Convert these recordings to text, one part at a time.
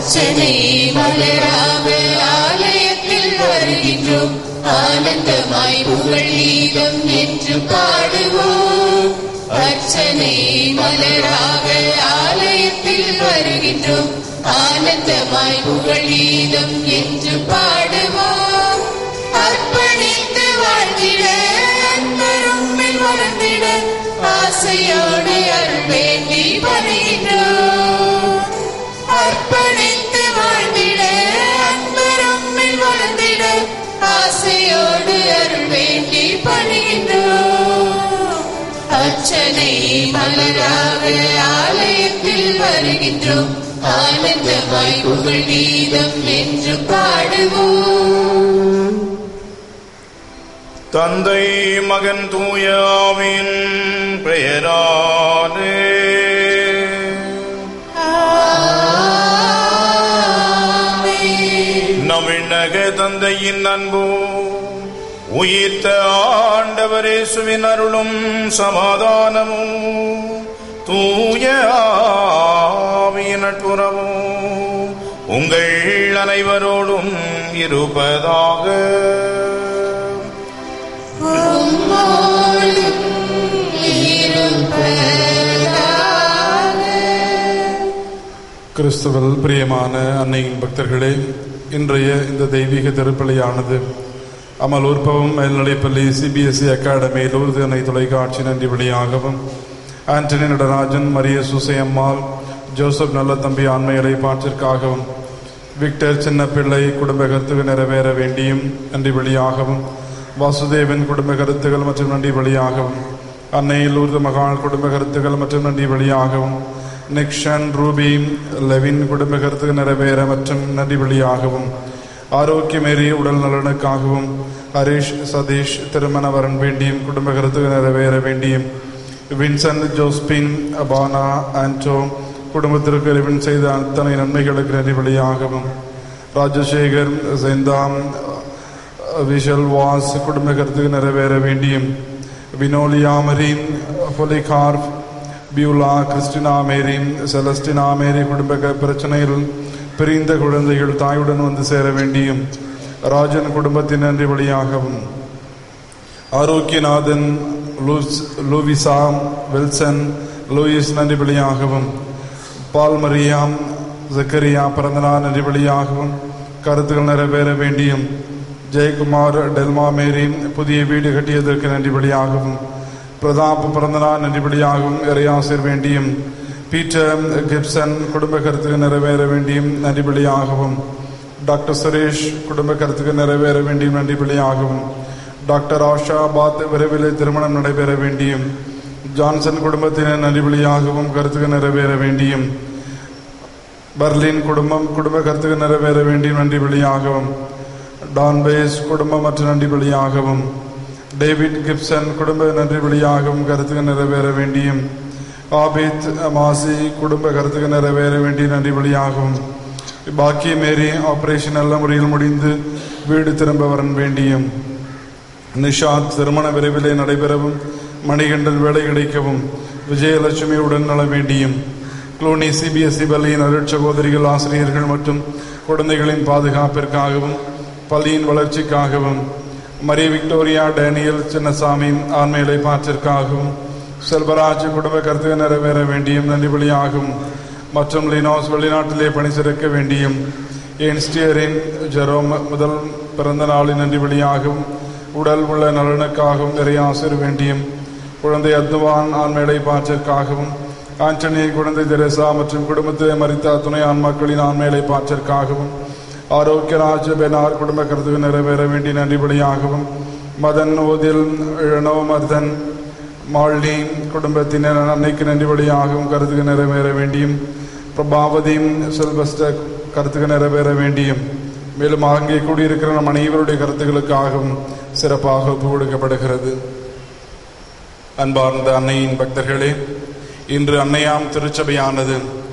அர்ச்சனை மலராக ஆலயத்தில் வருகின்றோம் ஆனந்தமாய் புகழ் கீதம் என்று பாடுவோம் அர்ச்சனை மலராக ஆலயத்தில் வருகின்றோம் ஆனந்தமாய் புகழ் கீதம் என்று பாடுவோம் அர்ப்பணித்து வாழ்ந்திட அன்பரும் வளர்ந்திட ஆசையோடு அருள் வேண்டி பணிகின்றோம் அர்ப்பணித்து வாழ்ந்திட அன்பரும் வளர்ந்திட ஆசையோடு அருள் வேண்டி பணிகின்றோம் அர்ச்சனை மலராக ஆலயத்தில் வருகின்றோம் ஆனந்தமாய் புகழ் கீதம் என்று பாடுவோம் தந்தை மகன் தூயாவின் பெயராலே நம் விண்ணக தந்தையின் அன்பு உயிர்த்த ஆண்டவரேசுவின் அருளும் சமாதானமும் தூய ஆவியின் நட்புறவும் உங்கள் அனைவரோடும் இருப்பதாக உம்மோடும் இருப்பதாக கிறிஸ்துவல் பிரியமான அன்னையின் பக்தர்களே இன்றைய இந்த தெய்வீக திருப்பலியானது அமல் உற்பவம் மேல்நிலைப்பள்ளி சிபிஎஸ்இ அகாடமி லூர்து அன்னை தொலைக்காட்சி நன்றி வழியாகவும் Antony Natarajan Maria Susaiammal Joseph Nallathambi ஆண்மையலை பாற்றிற்காகவும் விக்டர் சின்னப்பிள்ளை குடும்ப கருத்துகள் நிறைவேற வேண்டியும் நன்றி வழியாகவும் வாசுதேவன் குடும்ப கருத்துகள் மற்றும் நன்றி வழியாகவும் அன்னை லூர்து மகால் குடும்ப கருத்துகள் மற்றும் நன்றி வழியாகவும் நிக்ஷன் ரூபி லெவின் குடும்ப கருத்துகள் நிறைவேற மற்றும் நன்றி வழியாகவும் ஆரோக்கியமேறி உடல் நலனுக்காகவும் ஹரிஷ் சதீஷ் திருமண வரன் வேண்டியும் குடும்ப கருத்துகள் நிறைவேற வேண்டியும் வின்சென்ட் ஜோஸ்பின் அபானா ஆண்டோ குடும்பத்திற்கு இறைவன் செய்த அத்தனை நன்மைகளுக்கு நன்றி வழியாகவும் ராஜசேகர் செந்தாம் விஷல் வாஸ் குடும்ப கருத்துக்கு நிறைவேற வேண்டியும் Vinolia Marine Polycarp Beulah Christina Mary Celestina Mary குடும்ப க- பிரச்சனையில் பிரிந்த குழந்தைகள் தாயுடன் வந்து சேர வேண்டியும் ராஜன் குடும்பத்தின் நன்றி வழியாகவும் ஆரோக்கியநாதன் லூஸ் லூவிசா வில்சன் லூயிஸ் நன்றி வழியாகவும் பால் மரியாம் ஜக்கரியா பிறந்தநாள் நன்றி வழியாகவும் கருத்துக்கள் நிறைவேற வேண்டியும் ஜெயக்குமார் டெல்மா மேரி புதிய வீடு கட்டியதற்கு நன்றி வழியாகவும் பிரதாப் பிறந்தநாள் நன்றி வழியாகவும் இறையாசிர் வேண்டியும் பீட்டர் கிப்சன் குடும்ப கருத்துக்கு நிறைவேற வேண்டியும் நன்றி வழியாகவும் டாக்டர் சுரேஷ் குடும்ப கருத்துக்கு நிறைவேற வேண்டியும் நன்றி வழியாகவும் டாக்டர் ஆஷா பாத் விரைவில் திருமணம் நடைபெற வேண்டியும் ஜான்சன் குடும்பத்தினர் நன்றி வழியாகவும் கருத்துக்கு நிறைவேற வேண்டியும் பர்லின் குடும்பம் குடும்ப கருத்துக்கு நிறைவேற வேண்டியும் நன்றி வழியாகவும் டான் பேஸ் குடும்பம் மற்றும் நன்றி வழியாகவும் டேவிட் கிப்சன் குடும்ப நன்றி வழியாகவும் கருத்துக்கு நிறைவேற வேண்டியும் ஆபித் மாசி குடும்ப கருத்துக்கு நிறைவேற வேண்டிய நன்றி வழியாகவும் பாக்கிய மேரி ஆபரேஷன் நல்ல முறையில் முடிந்து வீடு திரும்ப வரன் வேண்டியும் நிஷாத் திருமண விரைவிலே நடைபெறவும் மணிகண்டன் வேலை கிடைக்கவும் விஜயலட்சுமி உடன் நல வேண்டியும் குளோனி சிபிஎஸ்இ பள்ளியின் அருட்சகோதரிகள் ஆசிரியர்கள் மற்றும் குழந்தைகளின் பாதுகாப்பிற்காகவும் பள்ளியின் வளர்ச்சிக்காகவும் மரிய விக்டோரியா டேனியல் சின்னசாமி ஆண்மையிலை பாற்றிற்காகவும் செல்வராஜ் குடும்ப கருத்து நிறைவேற வேண்டியும் நன்றி வழியாகும் மற்றும் லினோஸ் வெளிநாட்டிலே பணி சிறக்க வேண்டியும் ஏன்ஸ்டியரின் ஜெரோம் முதல் பிறந்த நாளின் நன்றி வழியாகவும் உடல் உள்ள நலனுக்காகவும் நிறைய ஆசிர் வேண்டியும் குழந்தை அத்துவான் ஆண்மையை பாற்றிற்காகவும் ஆண்டனி குழந்தை தெரசா மற்றும் குடும்பத்தை மறித்த துணை ஆன்மாக்களின் ஆண்மையை பாற்றிற்காகவும் ஆரோக்கியராஜ் பெனார் குடும்ப கருத்து நிறைவேற வேண்டிய நன்றிபடியாகவும் மதன் ஓதில் இளனோமர்தன் மாலினி குடும்பத்தினர் அன்னைக்கு நன்றிபடியாகவும் கருத்துக்கு நிறைவேற வேண்டியும் பிரபாவதியும் செல்வஸ்டர் கருத்துக்கு நிறைவேற வேண்டியும் மேலும் அங்கே கூடியிருக்கிற நம் அனைவருடைய கருத்துக்களுக்காகவும் சிறப்பாக ஒப்பு கொடுக்கப்படுகிறது அன்பார்ந்த அன்னையின் பக்தர்களே இன்று அன்னையாம் திருச்சபையானது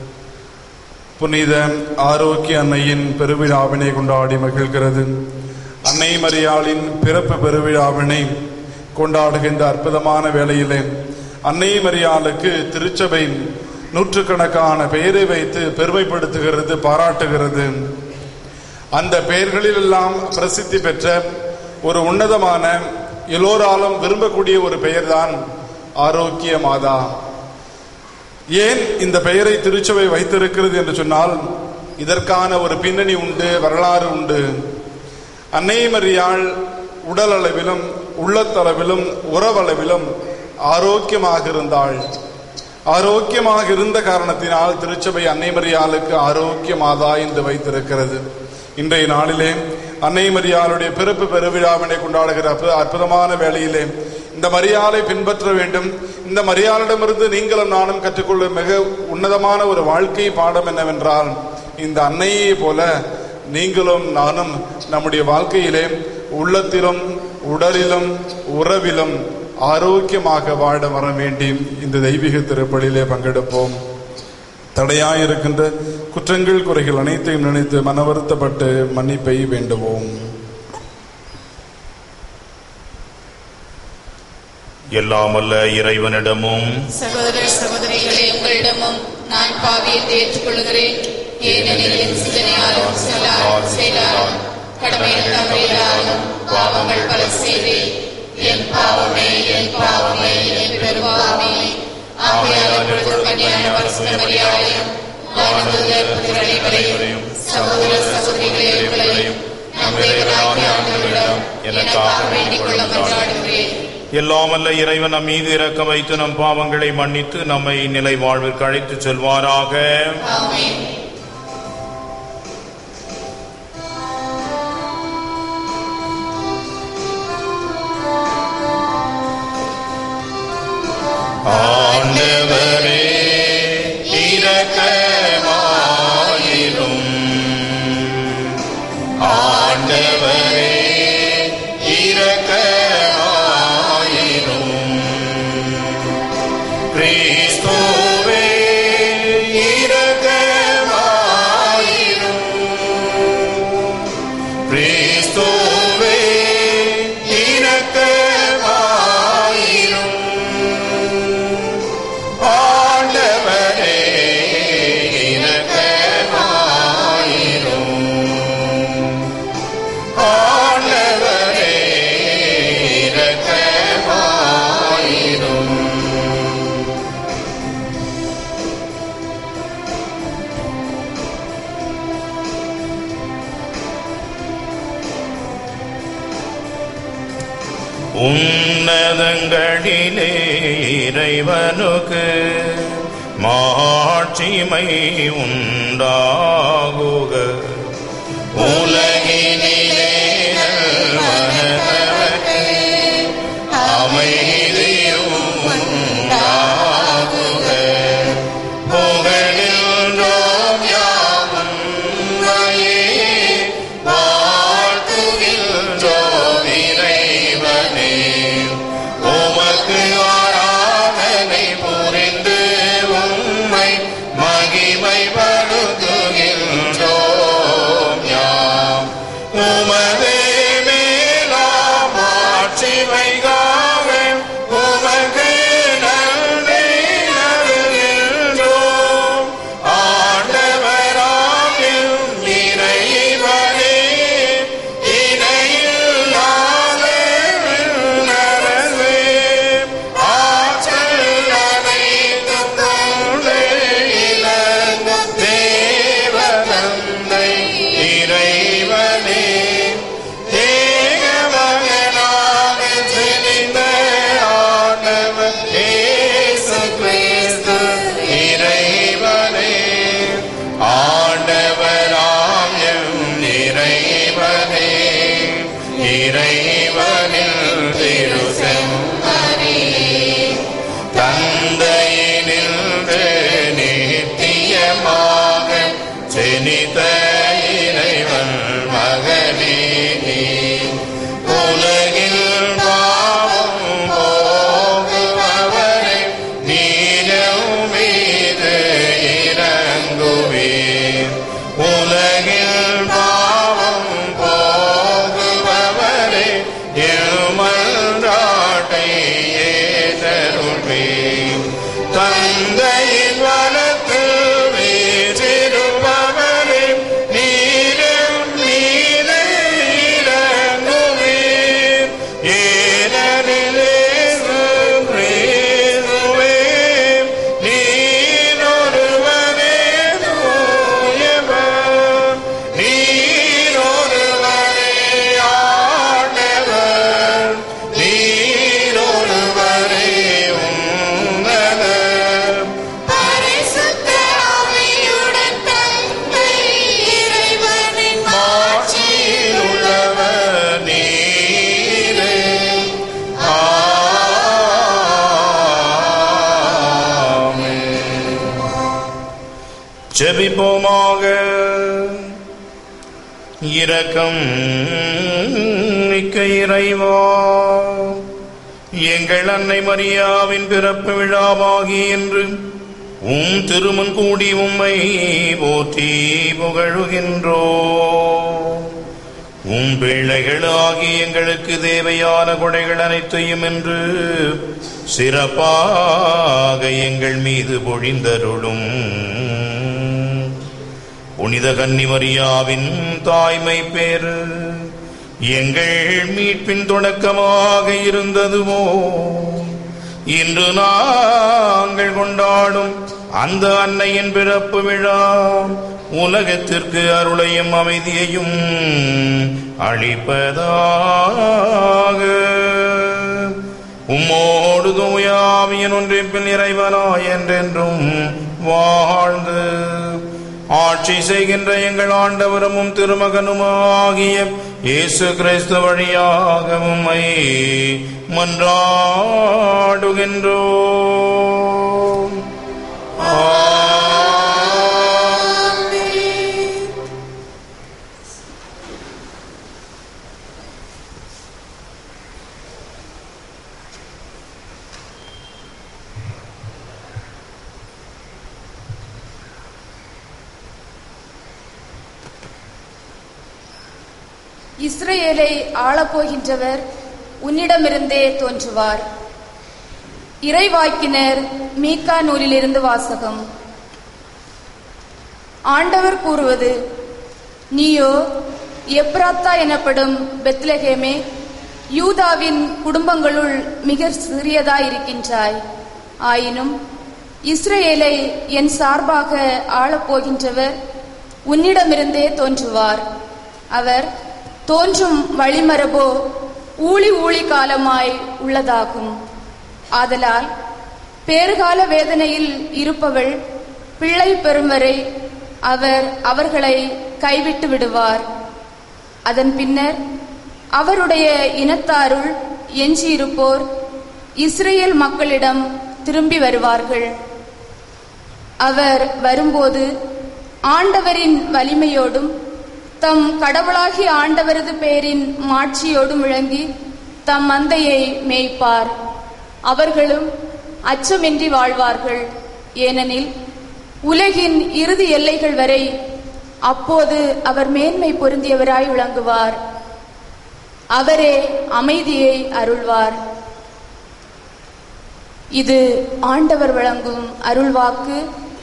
புனித ஆரோக்கிய அன்னையின் பெருவிழாவினை கொண்டாடி மகிழ்கிறது அன்னை மரியாளின் பிறப்பு பெருவிழாவினை கொண்டாடுகின்ற அற்புதமான வேளையிலே அன்னை மரியாளுக்கு திருச்சபை நூற்றுக்கணக்கான பெயரை வைத்து பெருமைப்படுத்துகிறது பாராட்டுகிறது அந்த பெயர்களில் எல்லாம் பிரசித்தி பெற்ற ஒரு உன்னதமான எல்லோராலும் விரும்பக்கூடிய ஒரு பெயர்தான் ஆரோக்கிய மாதா ஏன் இந்த பெயரை திருச்சபை வைத்திருக்கிறது என்று சொன்னால் இதற்கான ஒரு பின்னணி உண்டு வரலாறு உண்டு அன்னை மரியாள் உடல் அளவிலும் உள்ளத்தளவிலும் உறவளவிலும் ஆரோக்கியமாக இருந்தாள் ஆரோக்கியமாக இருந்த காரணத்தினால் திருச்சபை அன்னை மரியாளுக்கு ஆரோக்கிய மாதா என்று வைத்திருக்கிறது இன்றைய நாளிலே அன்னை மரியாளுடைய பிறப்பு பெருவிழாவினை கொண்டாடுகிற அற்பு- அற்புதமான வேளையிலே இந்த மரியாதை பின்பற்ற வேண்டும் இந்த மரியாளிடமிருந்து நீங்களும் நானும் கற்றுக்கொள்ள மிக உன்னதமான ஒரு வாழ்க்கை பாடம் என்னவென்றால் இந்த அன்னையை போல நீங்களும் நானும் நம்முடைய வாழ்க்கையிலே உள்ளத்திலும் உடலிலும் உறவிலும் ஆரோக்கியமாக வாழ வர வேண்டி இந்த தெய்வீக திருப்பலியிலே பங்கெடுப்போம் தடையாயிருக்கின்ற குற்றங்கள் குறைகள் அனைத்தையும் நினைத்து மனவருத்தப்பட்டு மன்னிப்பை வேண்டுவோம் எல்லாமல்ல இறைவனிடமும் சகோதர சகோதரிகளே உங்களிடமும் நான் பாவியத்தை ஏற்றுக்கொள்கிறேன் ஏனெனில் என் சிந்தனையாலும் சொல்லாலும் செயலாலும் கடமையில் தவறியதாலும் பாவங்கள் பல செய்தேன் என் பாவமே என் பாவமே என் பெரும்பாவமே ஆகையால் இப்பொழுது கல்யாண பரிசுத்த மரியாதையும் வானதூதர் புத்திரர் அனைவரையும் சகோதர சகோதரிகளே உங்களையும் நம் தேவனாகிய ஆண்டவரிடம் எனக்காக வேண்டிக் கொள்ள மன்றாடுகிறேன் எல்லாமல்ல இறைவன் நம் மீது இரக்கம் வைத்து நம் பாவங்களை மன்னித்து நம்மை நிலை வாழ்விற்கு அழைத்துச் செல்வாராக ஆமென் ஆண்டவரே இரக்கமாயிரும் ஆண்டவரே இரக்கமாயிரும் கிறிஸ்துவே இரக்கமாயிரும் கிறிஸ்துவே இரக்கமாயிரும் ஆண்டவரே இரக்கமாயிரும் ஆண்டவரே இரக்கமாயிரும் உன்னதங்களிலே இறைவனுக்கு மாட்சிமை உண்டாகுக உலகினிலே நல்வனதற்கு அமைதியும் உண்டாகுக புகழின்றோம் யாவும் உம்மையே வாழ்த்துகின்றோம் இறைவனே உமக்கு ஆராதனை புரிந்து உம்மை மகிமைப்படுத்துகின்றோம் யாம் உமதே மேலாம் ஆட்சிமைகாக உமக்கு நன்றி நல்கின்றோம் ஆண்டவராம் எம் இறைவனே இணையில்லாத விண்ணரசே, ஆற்றல் அனைத்தும் கொண்டு இலங்கும் தேவதந்தை இறைவனே ஏகமகனாக ஜெனித்த ஆண்டவர் இயேசு கிறிஸ்து இறைவனே ஆண்டவராம் எம் இறைவனே இறைவனில் திருசெம்மறி தந்தையினின்று நித்தியமாக செனித்த இறைவன் மகனே உலகில் பாவம் போகுபவரை நீரும் மீது இறங்குவீர் உலகில் பாவம் போகுபவரை எழுமன்றாட்டை ஏற்றருள்வீர் தந்தையின் வலது ஜெபிப்போமாக இரக்கம் மிக்க இறைவா எங்கள் அன்னை மரியாவின் பிறப்பு விழாவாகி என்று உம் திருமன் கூடி உம்மை போற்றி புகழுகின்றோ உம் பிள்ளைகளாகி எங்களுக்கு தேவையான கொடைகள் அனைத்தையும் என்று சிறப்பாக எங்கள் மீது பொழிந்தருளும் புனித கன்னிமரியாவின் தாய்மை பேரு எங்கள் மீட்பின் தொடக்கமாக இருந்ததுவோ இன்று நாங்கள் கொண்டாடும் அந்த அன்னையின் பிறப்பு விழா உலகத்திற்கு அருளையும் அமைதியையும் அளிப்பதாக உம்மோடு தூயாவியன் ஒன்றிப்பில் இறைவனாய் என்றென்றும் வாழ்ந்து ஆட்சி செய்கின்ற எங்கள் ஆண்டவரும் திருமகனுமாகிய இயேசு கிறிஸ்து வழியாக உம்மை மன்றாடுகின்றோம் இஸ்ரவேலை ஆளப்போகின்றவர் உன்னிடமிருந்தே தோன்றுவார் இறைவாக்கினர் மீகா நூலிலிருந்து வாசகம் ஆண்டவர் கூறுவது நீயோ எப்ராத்தா எனப்படும் பெத்லகேமே யூதாவின் குடும்பங்களுள் மிக சிறியதாயிருக்கின்றாய் ஆயினும் இஸ்ரவேலை என் சார்பாக ஆளப்போகின்றவர் உன்னிடமிருந்தே தோன்றுவார் அவர் தோன்றும் வழிமரபோ ஊழி ஊழி காலமாய் உள்ளதாகும் ஆதலால் பேறுகால வேதனையில் இருப்பவள் பிள்ளை பெறும் வரை அவர் அவர்களை கைவிட்டு விடுவார் அதன் பின்னர் அவருடைய இனத்தாருள் எஞ்சியிருப்போர் இஸ்ரேல் மக்களிடம் திரும்பி வருவார்கள் அவர் வரும்போது ஆண்டவரின் வலிமையோடும் தம் கடவுளாகிய ஆண்டவரது பேரின் மாட்சியோடும் விளங்கி தம் மந்தையை மேய்ப்பார் அவர்களும் அச்சமின்றி வாழ்வார்கள் ஏனெனில் உலகின் இறுதி எல்லைகள் வரை அப்போது அவர் மேன்மை பொருந்தியவராய் விளங்குவார் அவரே அமைதியை அருள்வார் இது ஆண்டவர் வழங்கும் அருள்வாக்கு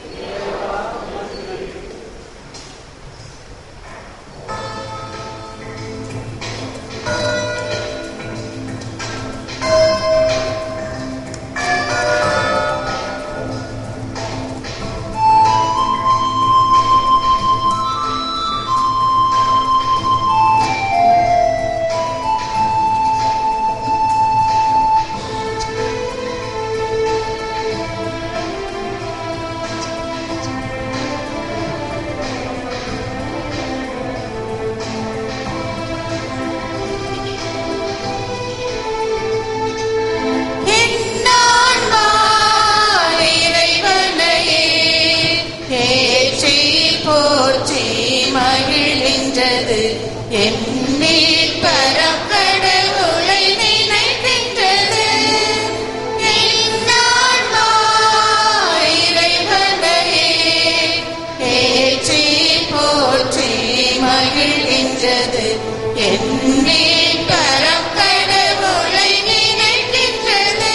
என்னான்மா இறைவனையே ஏற்றி போற்றி மகிழ்கின்றது என் பரக்கடவுளை நினைக்கின்றது என்னான்மா இறைவனையே ஏற்றி போற்றி மகிழ்கின்றது என் பரக்கடவுளை நினைக்கின்றது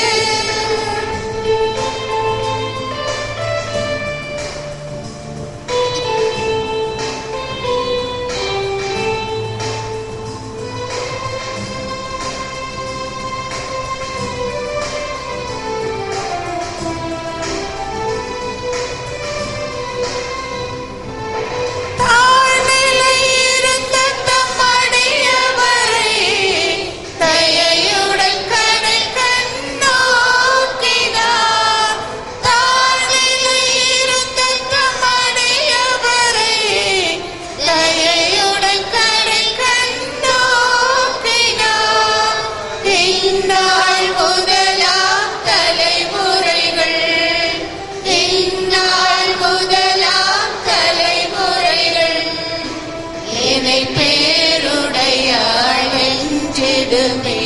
மகிழ்ந்திடுமே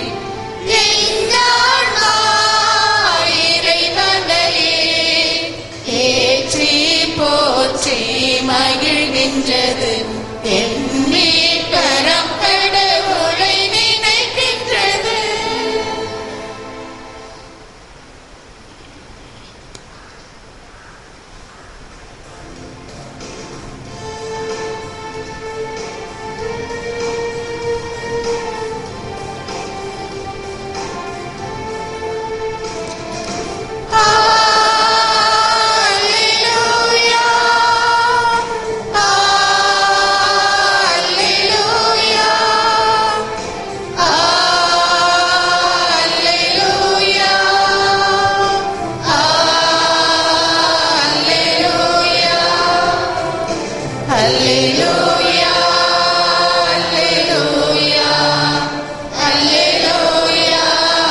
என்னான்மா இறைவனையே ஏற்றி போற்றி மகிழ்கின்றது என் மீட்பரம் கடவுளை நினைக்கின்றது Hallelujah. Hallelujah. Hallelujah. Hallelujah. Hallelujah. Hallelujah.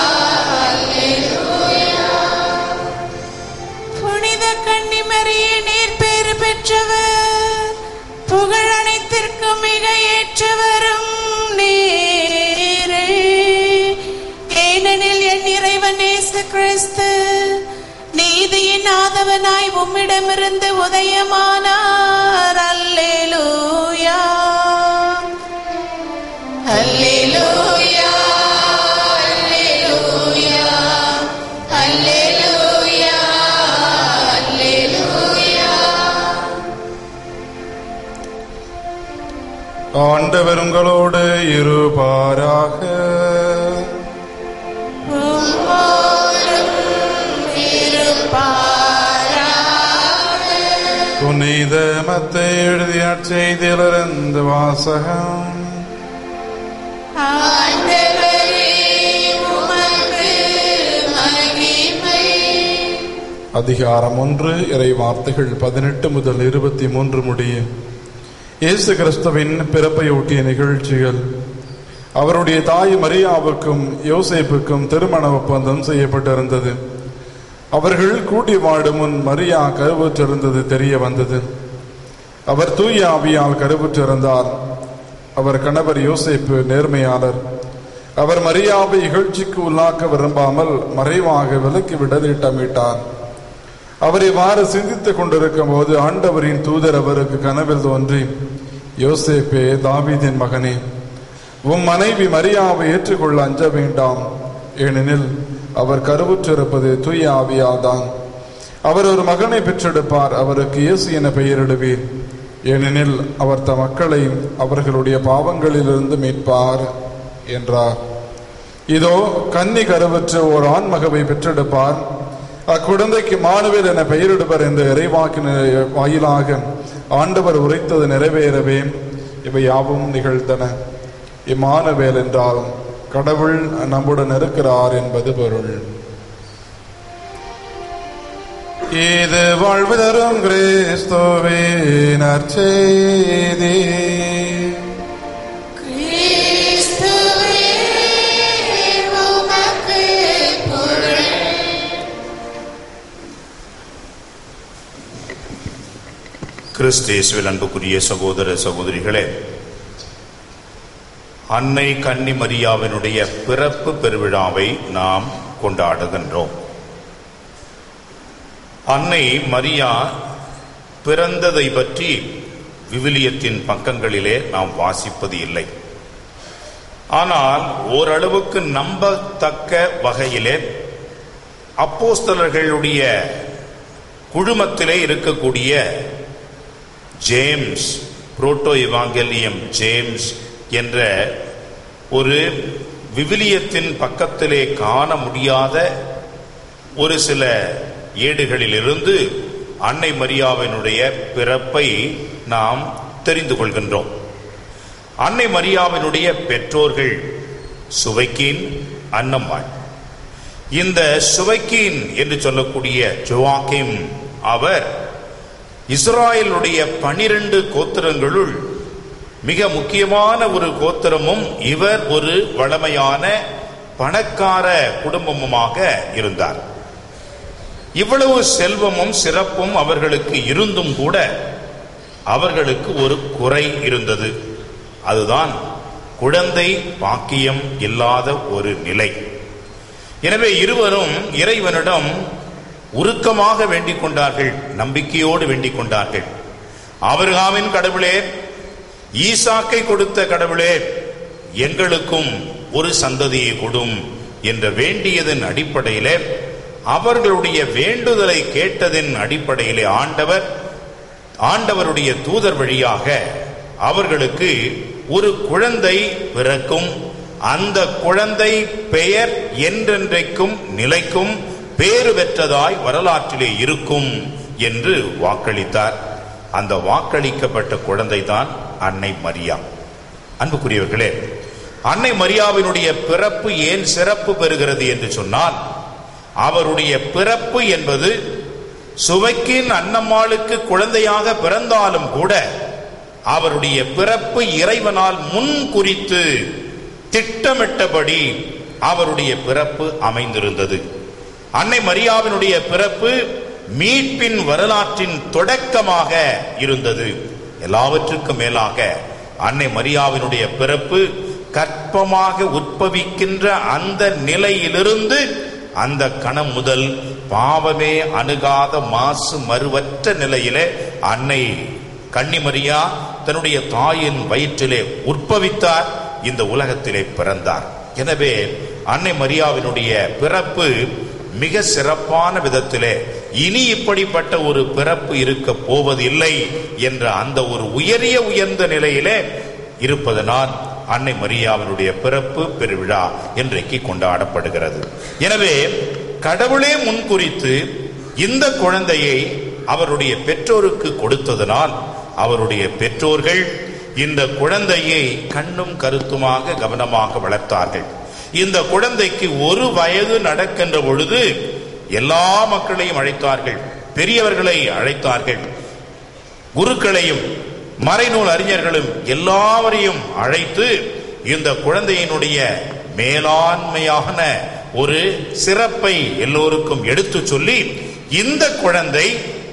புனித கன்னிமரியே நீர் பேறு பெற்றவர் புகழ் அனைத்திற்கும் மிக ஏற்றவரும் நீரே ஏனெனில் என் இறைவன் இயேசு கிறிஸ்து நீதியின் ஆதவனாய் உம்மிடமிருந்து உதயமானார் அல்லேலூயா Hallelujah. Hallelujah. Hallelujah. Hallelujah. ஆண்டவர் உங்களோடு இருப்பாராக புனித மத்தை எழுதிய செய்தியிலிருந்து வாசகம் ஆண்டவரே, உமக்கு மகிமை. அதிகாரம் ஒன்று இறை வார்த்தைகள் பதினெட்டு முதல் இருபத்தி மூன்று முடிய இயேசு கிறிஸ்துவின் பிறப்பையொட்டிய நிகழ்ச்சிகள் அவருடைய தாய் மரியாவுக்கும் யோசேப்புக்கும் திருமண ஒப்பந்தம் செய்யப்பட்டிருந்தது அவர்கள் கூட்டி வாடும் முன் மரியா கருவுற்றிருந்தது தெரிய வந்தது அவர் தூய ஆவியால் கருவுற்றிருந்தார் அவர் கணவர் யோசேப்பு நேர்மையாளர் அவர் மரியாவை இகழ்ச்சிக்கு உள்ளாக்க விரும்பாமல் மறைவாக விலக்கிவிட திட்டமிட்டார் அவர் இவ்வாறு சிந்தித்துக் கொண்டிருக்கும் போது ஆண்டவரின் தூதர் அவருக்கு கனவில் தோன்றி யோசேப்பே தாவீதின் மகனே உம் மனைவி மரியாவை ஏற்றுக்கொள்ள அஞ்ச வேண்டாம் ஏனெனில் அவர் கருவுற்றிருப்பது தூய ஆவியால்தான் அவர் ஒரு மகனை பெற்றெடுப்பார் அவருக்கு இயேசு என பெயரிடுவீர் ஏனெனில் அவர் தம் மக்களை அவர்களுடைய பாவங்களிலிருந்து மீட்பார் என்றார் இதோ கன்னி கருவுற்ற ஓர் ஆண்மகவை பெற்றெடுப்பார் அக்குழந்தைக்கு மானுவேல் என பெயரிடுவர் என்ற இறைவாக்கின வாயிலாக ஆண்டவர் உரைத்தது நிறைவேறவே இவை யாவும் நிகழ்ந்தன இம்மானுவேல் என்றால் கடவுள் நம்முடன் இருக்கிறார் என்பது பொருள் இது வாழ்வு தரும் கிறிஸ்துவே நற்செய்தி கிறிஸ்துவே, உமக்கு புகழ். கிறிஸ்தேசுவில் அன்புக்குரிய சகோதர சகோதரிகளே அன்னை கன்னி மரியாவினுடைய பிறப்பு பெருவிழாவை நாம் கொண்டாடுகின்றோம் அன்னை மரியா பிறந்ததை பற்றி விவிலியத்தின் பக்கங்களிலே நாம் வாசிப்பது இல்லை ஆனால் ஓரளவுக்கு நம்பத்தக்க வகையிலே அப்போஸ்தலர்களுடைய குழுமத்திலே இருக்கக்கூடிய ஜேம்ஸ் புரோட்டோ இவாங்கெலியம் ஜேம்ஸ் என்ற ஒரு விவிலியத்தின் பக்கத்திலே காண முடியாத ஒரு சில ஏடுகளிலிருந்து அன்னை மரியாவினுடைய பிறப்பை நாம் தெரிந்து கொள்கின்றோம் அன்னை மரியாவினுடைய பெற்றோர்கள் சுவைக்கீன் அன்னம்மாள் இந்த சுவைக்கீன் என்று சொல்லக்கூடிய ஜோவாக்கிம் அவர் இஸ்ராயலுடைய பனிரெண்டு கோத்திரங்களுள் மிக முக்கியமான ஒரு கோத்திரமும் இவர் ஒரு வளமையான பணக்கார குடும்பமுமாக இருந்தார் இவ்வளவு செல்வமும் சிறப்பும் அவர்களுக்கு இருந்தும் கூட அவர்களுக்கு ஒரு குறை இருந்தது அதுதான் குழந்தை பாக்கியம் இல்லாத ஒரு நிலை எனவே இருவரும் இறைவனிடம் உருக்கமாக வேண்டிக் கொண்டார்கள் நம்பிக்கையோடு வேண்டிக் கொண்டார்கள் ஆபிரகாமின் கடவுளே ஈசாக்கை கொடுத்த கடவுளே எங்களுக்கும் ஒரு சந்ததியை கொடும் என்ற வேண்டியதன் அடிப்படையிலே அவர்களுடைய வேண்டுதலை கேட்டதின் அடிப்படையிலே ஆண்டவர் ஆண்டவருடைய தூதர் வழியாக அவர்களுக்கு ஒரு குழந்தை பிறக்கும் அந்த குழந்தை பெயர் என்றென்றைக்கும் நிலைக்கும் பேறு பெற்றதாய் வரலாற்றிலே இருக்கும் என்று வாக்களித்தார் அந்த வாக்களிக்கப்பட்ட குழந்தை தான் அன்னை மரியா அன்புக்குரியவர்களே அன்னை மரியாவினுடைய பிறப்பு ஏன் சிறப்பு பெறுகிறது என்று சொன்னால் அவருடைய பிறப்பு என்பது சுவைக்கின் அன்னம்மாளுக்கு குழந்தையாக பிறந்தாலும் கூட அவருடைய பிறப்பு இறைவனால் முன் குறித்து திட்டமிட்டபடி அவருடைய பிறப்பு அமைந்திருந்தது அன்னை மரியாவினுடைய பிறப்பு மீட்பின் வரலாற்றின் தொடக்கமாக இருந்தது எல்லாவற்றுக்கும் மேலாக அன்னை மரியாவினுடைய பிறப்பு கற்பமாக உட்பவிக்கின்ற அந்த நிலையிலிருந்து அந்த கணம் முதல் பாவமே அணுகாத மாசு மறுவற்ற நிலையிலே அன்னை கன்னிமரியா தன்னுடைய தாயின் வயிற்றிலே உற்பவித்தார் இந்த உலகத்திலே பிறந்தார் எனவே அன்னை மரியாவினுடைய பிறப்பு மிக சிறப்பான விதத்திலே இனி இப்படிப்பட்ட ஒரு பிறப்பு இருக்க போவதில்லை என்ற அந்த ஒரு உயரிய உயர்ந்த நிலையிலே இருப்பதனால் அன்னை மரியாவினுடைய பிறப்பு பெருவிழா இன்றைக்கு கொண்டாடப்படுகிறது எனவே கடவுளே முன்குறித்து இந்த குழந்தையை அவருடைய பெற்றோருக்கு கொடுத்ததனால் அவருடைய பெற்றோர்கள் இந்த குழந்தையை கண்ணும் கருத்துமாக கவனமாக வளர்த்தார்கள் இந்த குழந்தைக்கு ஒரு வயது நடக்கின்ற பொழுது எல்லா மக்களையும் அழைத்தார்கள் பெரியவர்களை அழைத்தார்கள் குருக்களையும் மறைநூல் அறிஞர்களும் எல்லாவரையும் அழைத்து இந்த குழந்தையினுடைய மேலாண்மையான ஒரு சிறப்பை எல்லோருக்கும் எடுத்து சொல்லி இந்த குழந்தை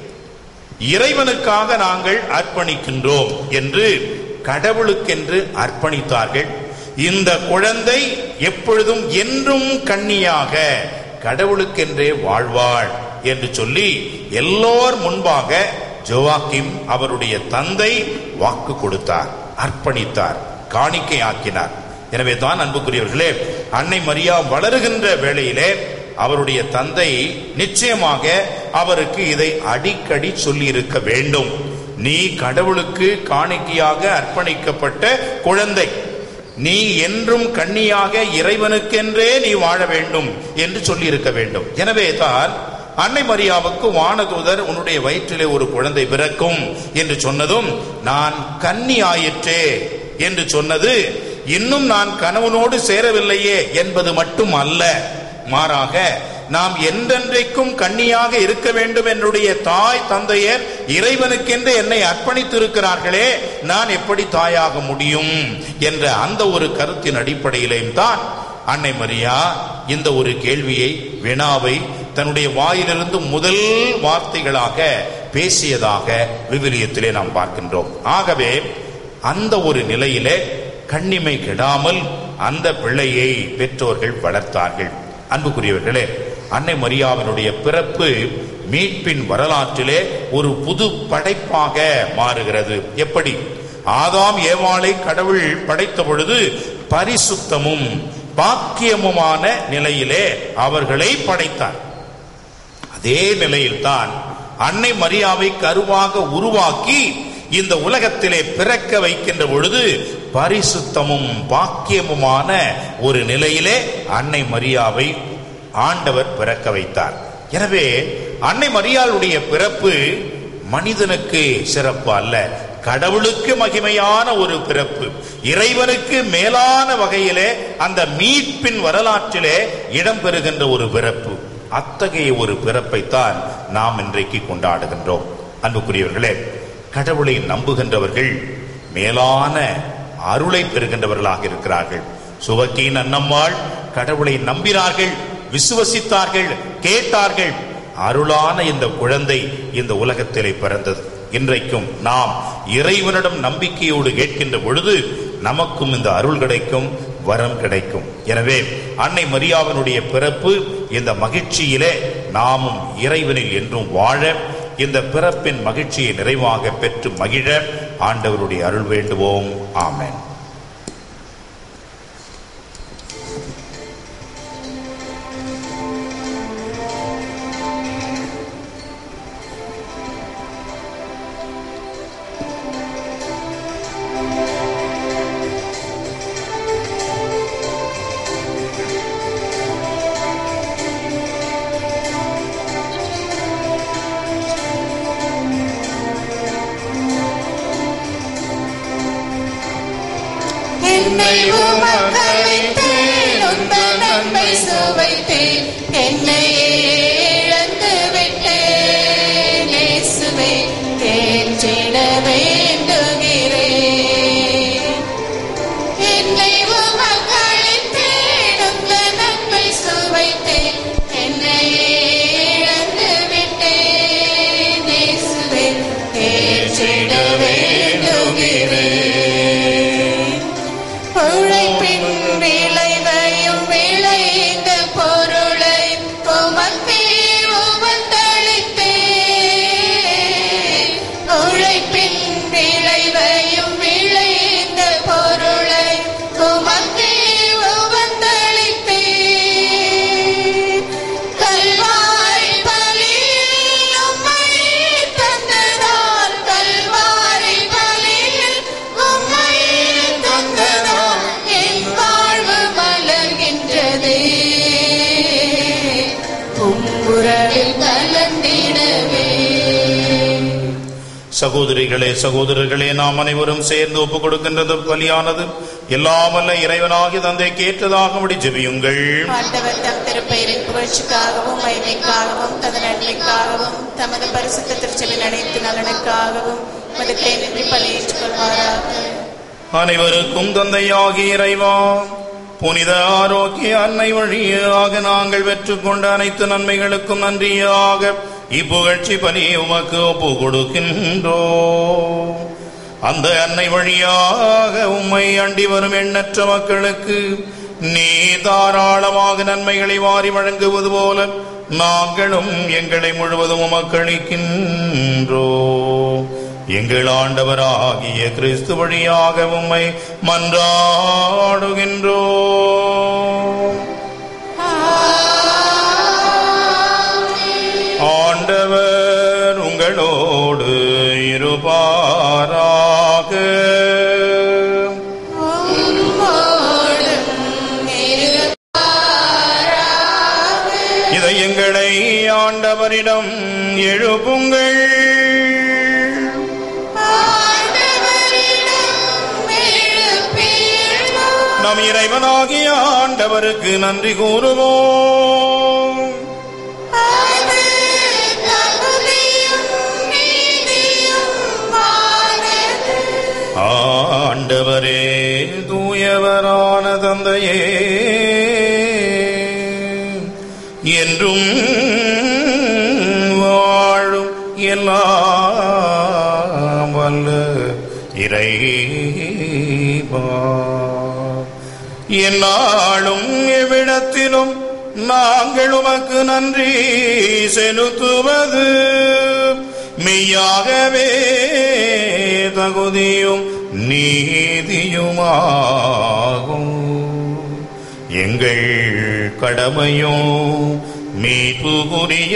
இறைவனுக்காக நாங்கள் அர்ப்பணிக்கின்றோம் என்று கடவுளுக்கென்று அர்ப்பணித்தார்கள் இந்த குழந்தை எப்பொழுதும் என்றும் கண்ணியாக கடவுளுக்கென்றே வாழ்வாள் என்று சொல்லி எல்லோர் முன்பாக ஜோவாக்கிம் அவருடைய தந்தை வாக்கு கொடுத்தார் அர்ப்பணித்தார் காணிக்கையாக்கினார் எனவே தான் அன்புக்குரியவர்களே அன்னை மரியா வளருகின்ற வேளையிலே அவருடைய தந்தை நிச்சயமாக அவருக்கு இதை அடிக்கடி சொல்லி இருக்க வேண்டும் நீ கடவுளுக்கு காணிக்கையாக அர்ப்பணிக்கப்பட்ட குழந்தை நீ என்றும் கண்ணியாக இறைவனுக்கென்றே நீ வாழ வேண்டும் என்று சொல்லி இருக்க வேண்டும் எனவே தான் அன்னை மரியாவுக்கு வானதூதர் உன்னுடைய வயிற்றிலே ஒரு குழந்தை பிறக்கும் என்று சொன்னதும் நான் கன்னி ஆயிற்றே என்று சொன்னது இன்னும் நான் கணவனோடு சேரவில்லையே என்பது மட்டும் அல்ல மாறாக நாம் என்றென்றைக்கும் கண்ணியாக இருக்க வேண்டும் என்னுடைய தாய் தந்தையர் இறைவனுக்கென்று என்னை அர்ப்பணித்து இருக்கிறார்களே நான் எப்படி தாயாக முடியும் என்ற அந்த ஒரு கருத்தின் அடிப்படையிலேயும் தான் அன்னை மரியா இந்த ஒரு கேள்வியை வினாவை தன்னுடைய வாயிலிருந்து முதல் வார்த்தைகளாக பேசியதாக விவிலியத்திலே நாம் பார்க்கின்றோம் ஆகவே அந்த ஒரு நிலையிலே கண்ணிமை கெடாமல் அந்த பிள்ளையை பெற்றோர்கள் வளர்த்தார்கள் அன்புக்குரியவர்களே அன்னை மரியாவினுடைய பிறப்பு மீட்பின் வரலாற்றிலே ஒரு புது படைப்பாக மாறுகிறது எப்படி ஆதாம் ஏவாளை கடவுள் படைத்த பொழுது பரிசுத்தமும் பாக்கியமுமான நிலையிலே அவர்களை படைத்தார் அதே நிலையில்தான் அன்னை மரியாவை கருவாக உருவாக்கி இந்த உலகத்திலே பிறக்க வைக்கின்ற பொழுது பரிசுத்தமும் பாக்கியமுமான ஒரு நிலையிலே அன்னை மரியாவை ஆண்டவர் பிறக்க வைத்தார் எனவே அன்னை மரியாளுடைய பிறப்பு மனிதனுக்கு சிறப்பு அல்ல கடவுளுக்கு மகிமையான ஒரு பிறப்பு இறைவனுக்கு மேலான வகையிலே அந்த மீட்பின் வரலாற்றிலே இடம்பெறுகின்ற ஒரு பிறப்பு அத்தகைய ஒரு பிறப்பைத்தான் நாம் இன்றைக்கு கொண்டாடுகின்றோம் அன்புக்குரியவர்களே கடவுளை நம்புகின்றவர்கள் மேலான அருளை பெறுகின்றவர்களாக இருக்கிறார்கள் சுவக்கியின் அன்னம்மாள் கடவுளை நம்பினார்கள் விசுவசித்தார்கள் கேட்டார்கள் அருளான இந்த குழந்தை இந்த உலகத்திலே பிறந்தது இன்றைக்கும் நாம் இறைவனிடம் நம்பிக்கையோடு கேட்கின்ற பொழுது நமக்கும் இந்த அருள் கிடைக்கும் வரம் கிடைக்கும் எனவே அன்னை மரியாவினுடைய பிறப்பு இந்த மகிழ்ச்சியிலே நாமும் இறைவனில் என்றும் வாழ இந்த பிறப்பின் மகிழ்ச்சியை நிறைவாக பெற்று மகிழ ஆண்டவருடைய அருள் வேண்டுவோம் ஆமென் என்னை உமக்களித்தேன் உந்தன் நன்மை சுவைத்தேன் என்னையே இழந்து விட்டேன் இயேசுவே தேற்றிட வேண்டுகிறேன் என்னை உமக்களித்தேன் உந்தன் நன்மை சுவைத்தேன் என்னையே இழந்து விட்டேன் இயேசுவே தேற்றிட வேண்டுகிறேன் உழைப்பின் விளைவையும் விளைந்த பொருளை உமக்கே உமக்களித்தேன் உழைப்பின் விளைவையும் விளைந்த பொருளை உமக்கே உமக்களித்தேன் கல்வாரி பலியில் உம்மை தந்ததால் கல்வாரி பலியில் உம்மை தந்ததால் என் வாழ்வு மலர்கின்றதே உம்முறவில் கலந்திடவே சகோதரிகளே சகோதரர்களே நாம் அனைவரும் சேர்ந்து ஒப்புக் கொடுக்கின்றது பலியானது எல்லாமல்ல இறைவனாகி தந்தை கேட்டதாகபடி ஜெபியுங்கள் ஆண்டவர் தம் திருப்பெயரின் புகழ்ச்சிக்காகவும் மகிமைக்காகவும் தது நன்மைக்காகவும் தமது பரிசுத்த திருச்சபின் அனைத்து நலனுக்காகவும் மதுக்கை நின்று பலியேற்றுக் கொள்வாராக அனைவருக்கும் தந்தையாகி இறைவா புனித ஆரோக்கிய அன்னை வழியாக நாங்கள் பெற்றுக்கொண்ட அனைத்து நன்மைகளுக்கும் நன்றியாக இப்புகழ்ச்சி பலி உமக்கு ஒப்பு கொடுக்கின்றோ அந்த அன்னை வழியாக உம்மை அண்டி வரும் எண்ணற்ற மக்களுக்கு நீ தாராளமாக நன்மைகளை வாரி வழங்குவது போல நாங்களும் எங்களை முழுவதும் உமக்களிக்கின்றோ எங்கள் ஆண்டவராகிய கிறிஸ்து வழியாக உம்மை மன்றாடுகின்றோ ஆண்டவர் உங்களோடு இருப்பாராக இதை எங்களை ஆண்டவரிடம் எழுப்புங்கள் நம் இறைவனாகிய ஆண்டவருக்கு நன்றி கூறுவோம் ஆண்டவரே தூயவரான தந்தையே என்றும் வாழும் எல்லாம் வல்ல இறைவா என்னாலும் எவ்விடத்திலும் நாங்கள் உமக்கு நன்றி செலுத்துவது மெய்யாகவே தகுதியும் நீதியுமாகும் எங்கள் கடமையும் மீட்புக்குரிய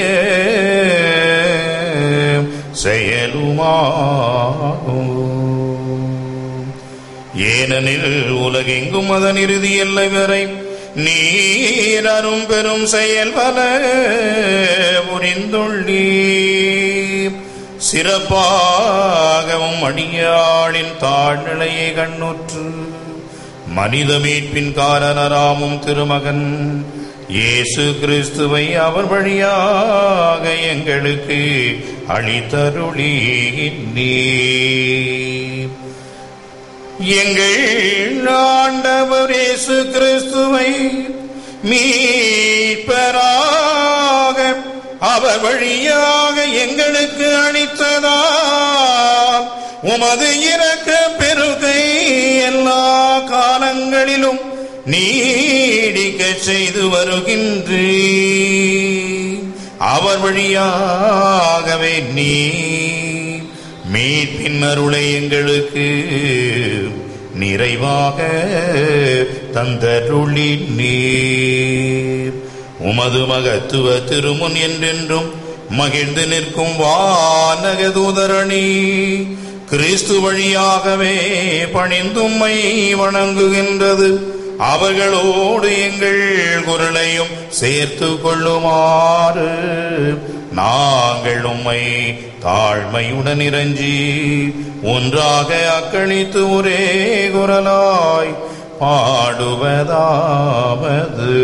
செயலுமாகும் ஏனெனில் உலகெங்கும் அதன் இறுதி எல்லை வரை நீர் அரும் பெரும் செயல் பல புரிந்துள்ளீர் சிறப்பாகவும் அடியாளின் தாழ்நிலையை கண்ணுற்று மனித மீட்பின் காரணராமும் திருமகன் இயேசு கிறிஸ்துவை அவர் வழியாக எங்களுக்கு அளித்தருளி நீர் எங்கள் ஆண்டவர் இயேசு கிறிஸ்துவை மீட்பராக அவர் வழியாக எங்களுக்கு அளித்ததால் உமது இறக்க பெருகை எல்லா நீடிக்க செய்து வருகின்றே அவர் வழியாகவே நீ மீட்பின் அருளை எங்களுக்கு நிறைவாக தந்தருளி நீர் உமது மகத்துவ திருமுன் என்றென்றும் மகிழ்ந்து நிற்கும் வானக தூதரணி கிறிஸ்து வழியாகவே பணிந்தும்மை வணங்குகின்றது அவர்களோடு எங்கள் குரலையும் சேர்த்து கொள்ளுமாறு நாங்கள் உம்மை தாழ்மையுடன் இறஞ்சி ஒன்றாக அக்களித்து ஒரே குரலாய் பாடுவதாவது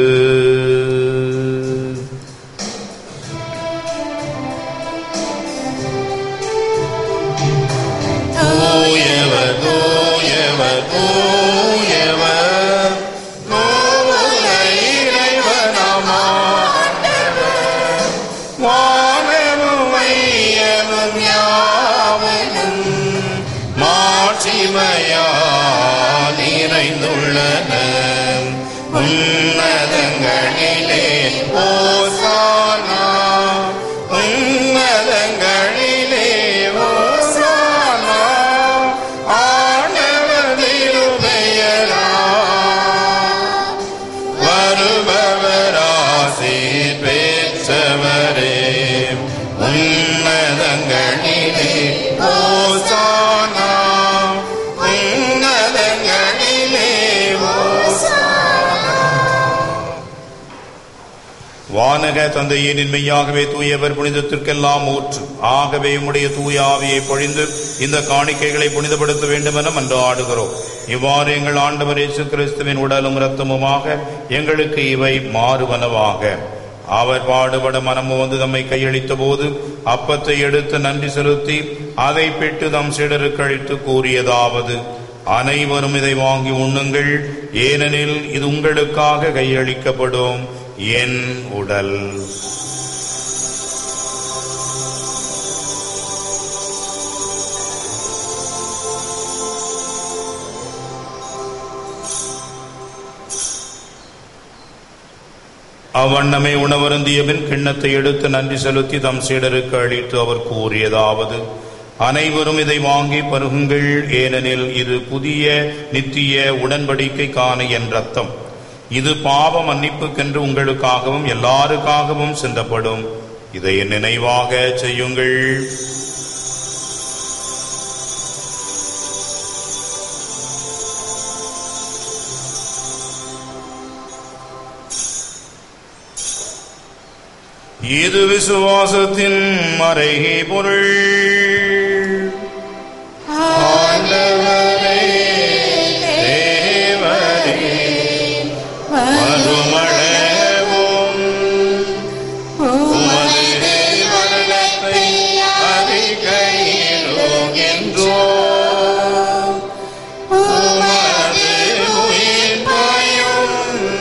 தூயவர் தூயவர் தூயவர் நூல இறைவனாம் ஆண்டவர். வானமும் மையமும் யாவும் மாட்சிமையால் நிறைந்துள்ளன உன்னதங்களிலே ஓசானா உன்னதங்களிலே ஓசானா ஆண்டவர் திருபெயரா வருபவராசி பெற்றவரே உன்னதங்களிலே ஓசானா உன்னதங்களிலே ஓசானா வானக தந்தையே நின்மையாகவே தூயவர் புனிதத்திற்கெல்லாம் ஊற்று ஆகவே உம்முடைய தூய ஆவியை பொழிந்து இந்த காணிக்கைகளை புனிதப்படுத்த வேண்டும் என மன்றாடுகிறோம் இவ்வாறு எங்கள் ஆண்டவர் இயேசு கிறிஸ்துவின் உடலும் இரத்தமுமாக எங்களுக்கு இவை மாறுவனவாக அவர் பாடுபட மனமு வந்து தம்மை கையளித்த போது அப்பத்தை எடுத்து நன்றி செலுத்தி அதை பெற்று தம் சிடருக்கு அழித்து கூறியதாவது அனைவரும் இதை வாங்கி உண்ணுங்கள் ஏனெனில் இது உங்களுக்காக கையளிக்கப்படும் என் உடல் அவ்வண்ணமே உணவருந்திய பின் கிண்ணத்தை எடுத்து நன்றி செலுத்தி தம் சீடருக்கு அளித்து அவர் கூறியதாவது அனைவரும் இதை வாங்கி பருகுங்கள் ஏனெனில் இது புதிய நித்திய உடன்படிக்கைக்கான என் ரத்தம் இது பாவ மன்னிப்புக்கென்று உங்களுக்காகவும் எல்லாருக்காகவும் சிந்தப்படும் இதை என் நினைவாக செய்யுங்கள் இது விசுவாசத்தின் மறைகை பொருள் ஆண்டவரே, தேவரே, வருமளவும் உமது மரணத்தை அறிக்கையிடுகின்றோம். உமது உயிர்ப்பையும்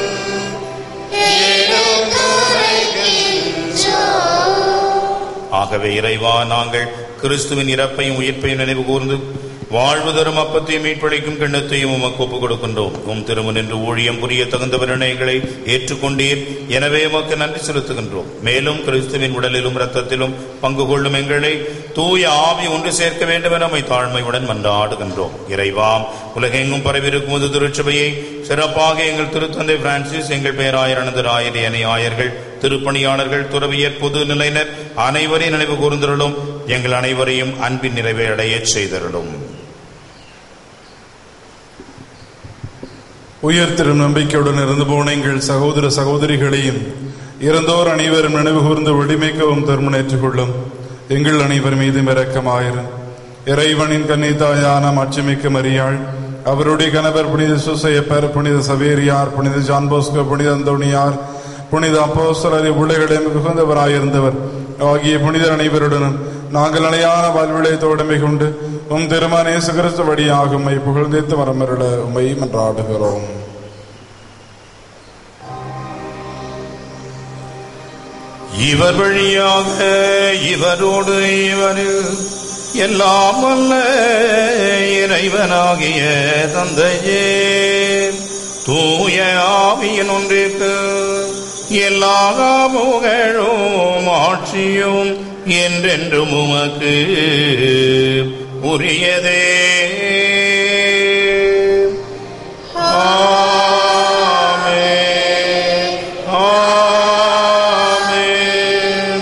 ஆகவே இறைவா நாங்கள் கிறிஸ்துவின் இறப்பையும் உயிர்ப்பையும் நினைவு கூர்ந்து வாழ்வு தரும் அப்பத்தையும் மீட்பளிக்கும் கிண்ணத்தையும் உமக்கு ஒப்புக் கொடுக்கின்றோம் உம் திருமன் என்று ஊழியம் புரிய தகுந்த விரணயங்களை ஏற்றுக்கொண்டீர் எனவே உமக்கு நன்றி செலுத்துகின்றோம் மேலும் கிறிஸ்துவின் உடலிலும் இரத்தத்திலும் பங்கு கொள்ளும் எங்களை தூய ஆவி ஒன்று சேர்க்க வேண்டும் என நம்மை தாழ்மையுடன் மன்றாடுகின்றோம் இறைவாம் உலகெங்கும் பரவிருக்கும் ஒரு திருச்சபையை சிறப்பாக எங்கள் திருத்தந்தை பிரான்சிஸ் எங்கள் பேராயர் அனந்தர் ஆயர் அணை ஆயர்கள் திருப்பணியாளர்கள் துறவியர் பொது நிலையினர் அனைவரையும் நினைவு கூர்ந்தருளும் எங்கள் அனைவரையும் அன்பின் நிறைவை அடையச் செய்தருளும் உயர்த்திடும் நம்பிக்கையுடன் இருந்து போன எங்கள் சகோதர சகோதரிகளையும் இறந்தோர் அனைவரும் நினைவு கூர்ந்து ஒளிமைக்கவும் தருமனேற்றுக் கொள்ளும் எங்கள் அனைவர் மீதும் இரக்கமாயிரும் இறைவனின் கன்னித்தாயான மாட்சிமிக்க மரியாள் அவருடைய கணவர் புனித சுசையப்பர் புனித சவேரியார் புனித ஜான் போஸ்கோ புனித அந்தோணியார் புனித அப்போஸ்தலரை உலகிடம் மிகுந்தவராயிருந்தவர் ஆகிய புனிதர் அனைவருடனும் நாங்கள் நிலையான வாழ்விளையத்தோடமை கொண்டு உம் திருமண இயேசு கிறிஸ்து வழியாக உம்மை புகழ்ந்தேத்து வரமருள உம்மை மன்றாடுகிறோம் இவர் வழியாக இவரோடு இவரில் எல்லாம் வல்ல இறைவனாகிய தந்தையே தூய ஆவியின் ஒன்றிற்கு எல்லா புகழும் ஆட்சியும் என்றென்றும் உமக்கு உரியதே ஆமென். ஆமென்.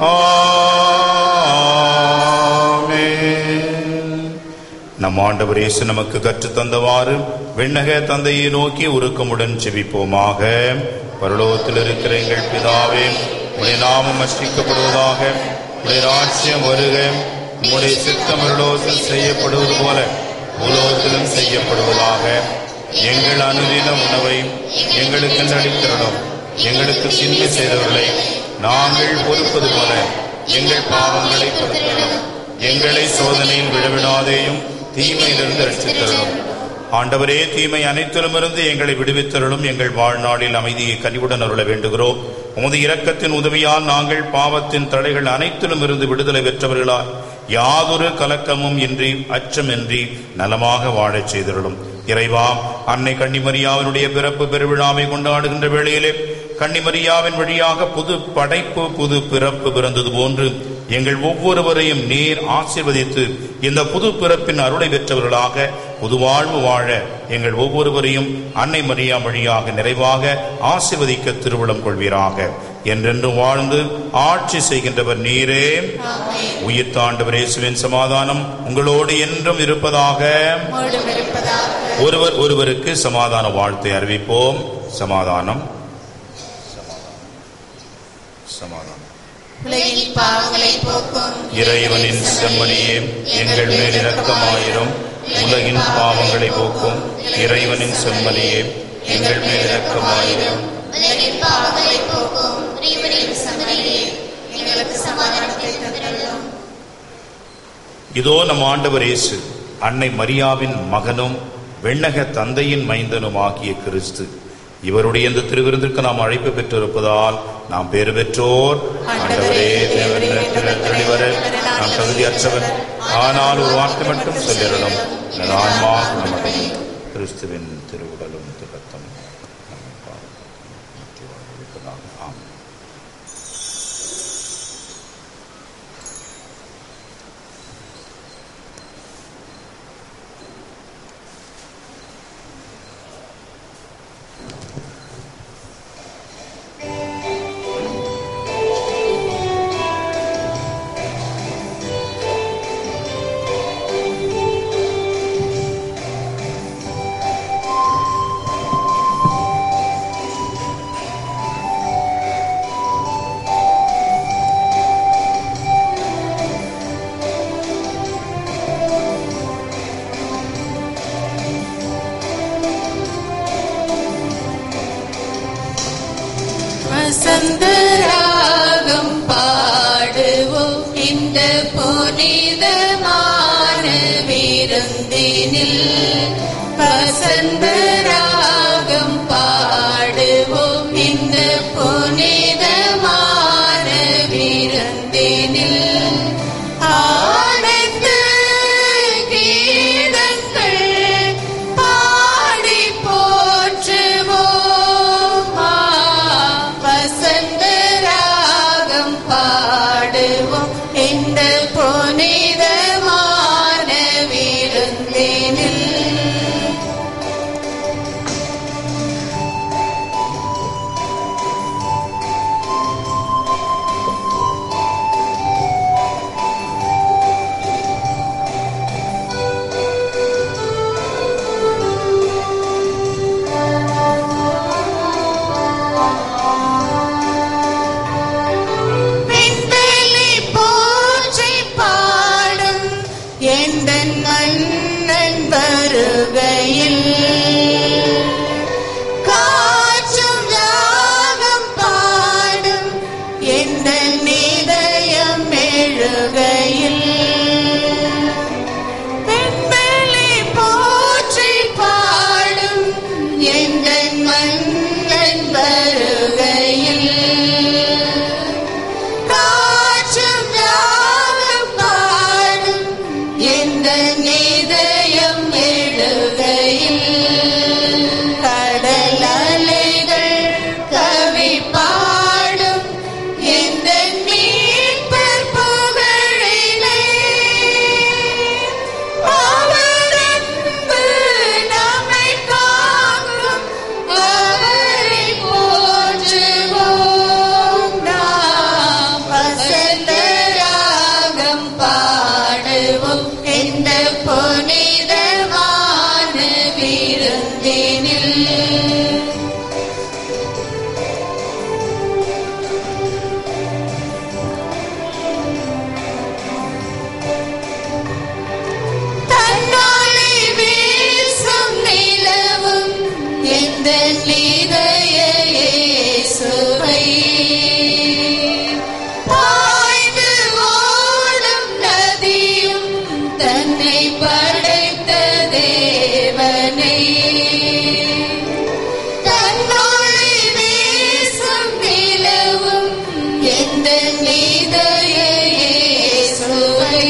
ஆமென். நம் ஆண்டவர் இயேசு நமக்கு கற்றுத் தந்தவாறு விண்ணக தந்தையை நோக்கி உருக்கமுடன் செபிப்போமாக பரலோகத்தில் இருக்கிற எங்கள் பிதாவே உடைய நாமம் அஷ்டிக்கப்படுவதாக உடைய ராட்சியம் வருக உம்முடைய சித்தம் பரலோகத்தில் செய்யப்படுவது போல உலோகத்திலும் செய்யப்படுவதாக எங்கள் அனுதின உணவை எங்களுக்கு அளித்திரணும் எங்களுக்கு சிந்தை செய்தவர்களை நாங்கள் பொறுப்பது போல எங்கள் பாவங்களை பொறுத்தரணும் எங்களை சோதனையில் விழவிடாதேயும் தீமையிலிருந்து ரட்சித்தரணும் ஆண்டவரே தீமை அனைத்திலுமிருந்து எங்களை விடுவித்தருளும் எங்கள் வாழ்நாளில் அமைதியை கனிவுடன் அருள வேண்டுகிறோம் உமது இரக்கத்தின் உதவியால் நாங்கள் பாவத்தின் தடைகள் அனைத்திலும் இருந்து விடுதலை பெற்றவர்களால் யாதொரு கலக்கமும் இன்றி அச்சமின்றி நலமாக வாழச் செய்திருளும் இறைவா அன்னை கன்னிமரியாவினுடைய பிறப்பு பெருவிழாவை கொண்டாடுகின்ற வேளையிலே கன்னிமரியாவின் வழியாக புது படைப்பு புது பிறப்பு பிறந்தது போன்று எங்கள் ஒவ்வொருவரையும் நீர் ஆசீர்வதித்து இந்த புது பிறப்பின் அருளை பெற்றவர்களாக புது வாழ்வு வாழ எங்கள் ஒவ்வொருவரையும் அன்னை மரியா வழியாக நிறைவாக ஆசீர்வதிக்க திருவிழம் கொள்வீராக என்றென்றும் வாழ்ந்து ஆட்சி செய்கின்றவர் நீரே உயிர் தாண்டவர் இயேசுவின் சமாதானம் உங்களோடு என்றும் இருப்பதாக உம்மோடும் இருப்பதாக ஒருவர் ஒருவருக்கு சமாதான வாழ்த்தை அறிவிப்போம் சமாதானம் சமாதானம் உலகின் பாவங்களை போக்கும் இறைவனின் செம்மறியே எங்கள் மேல் இரக்கமாயிரும் உலகின் பாவங்களை போக்கும் இறைவனின் செம்மறியே எங்கள் மேல் இரக்கமாயிரும் உலகின் பாவங்களை போக்கும் இறைவனின் சமரியே எங்களுக்கு சமாதானத்தை தந்திரலும் இதோ நம் ஆண்டவர் இயேசு அன்னை மரியாவின் மகனும் வெண்ணக தந்தையின் மைந்தனும் ஆகிய கிறிஸ்து இவருடைய இந்த திருவிருந்திற்கு நாம் அழைப்பு பெற்றிருப்பதால் நாம் பேறு பெற்றோர் ஆண்டவரே தேவனிடத்தில் வெளிவர நாம் தகுதியற்றவர் ஆனால் ஒரு வார்த்தை மட்டும் சொல்லிடணும் எனது ஆன்மா குணமடையும் கிறிஸ்துவின் திருவுடலும் திருத்தம் நம்மை பாதுகாக்கும். ஆமென். வசந்தராகம் பாடுவோம் இந்த புனிதமான விருந்தினில் வசந்தராகம் பாடுவோம் இந்த புனிதமான விருந்தினில் ஆனந்த கீதங்கள் பாடி போற்றுவோம் ஆ, வசந்த ராகம் பாடுவோம் இந்த புனிதமான விருந்தினில் வந்தேனில் தன்னாலே வீசும் நிலவும் எந்த இதய இயேசுவை பாய்ந்து ஓடும் நதியும் தன்னை படைத்த தேவனை தன்னொளி வீசும் நிலவும் எந்த இதய இயேசுவை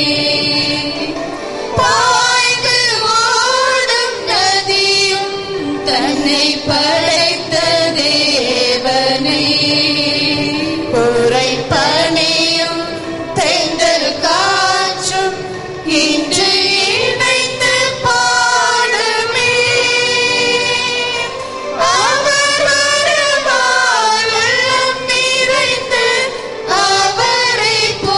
பாய்ந்து ஓடும் நதியும் தன்னை படைத்த தேவனை புரை பணியும் தென்றல் காற்றும் இன்று இணைந்து பாடுமே அவர் வருவார் உள்ளம் நிறைந்து அவரை